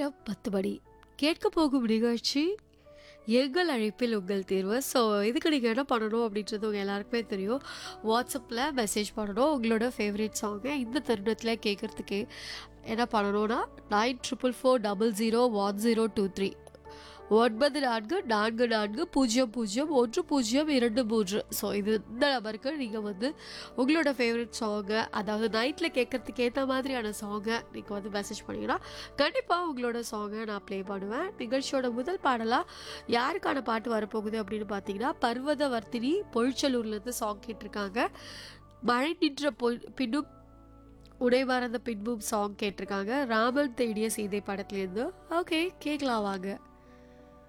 நேரம் பத்து மணி கேட்க போகும் நிகழ்ச்சி எங்கள் அழைப்பில் உங்கள் தேர்வு ஸோ இதுக்கு நீங்கள் என்ன பண்ணணும் அப்படின்றது உங்கள் எல்லாருக்குமே தெரியும் வாட்ஸ்அப்பில் மெசேஜ் பண்ணணும் உங்களோட ஃபேவரட் சாங்கை இந்த தருணத்தில் கேட்குறதுக்கு என்ன பண்ணணும்னா nine triple four double zero one zero two three ஒன்பது நான்கு நான்கு நான்கு பூஜ்ஜியம் பூஜ்ஜியம் ஒன்று பூஜ்ஜியம் இரண்டு மூன்று ஸோ இது இந்த நம்பருக்கு நீங்கள் வந்து உங்களோட ஃபேவரட் சாங்கை அதாவது நைட்டில் கேட்கறதுக்கு ஏற்ற மாதிரியான சாங்கை நீங்கள் வந்து மெசேஜ் பண்ணிங்கன்னா கண்டிப்பாக உங்களோட சாங்கை நான் ப்ளே பண்ணுவேன் நிகழ்ச்சியோட முதல் பாடலாக யாருக்கான பாட்டு வரப்போகுது அப்படின்னு பார்த்தீங்கன்னா பர்வதவர்த்தினி பொழிச்சலூர்லேருந்து சாங் கேட்டிருக்காங்க மழை நின்ற பொ பின்னும் உடை மறந்த பின்பும் சாங் கேட்டிருக்காங்க ராமன் தேடிய சீதை படத்துலேருந்து ஓகே கேட்கலாம் வாங்க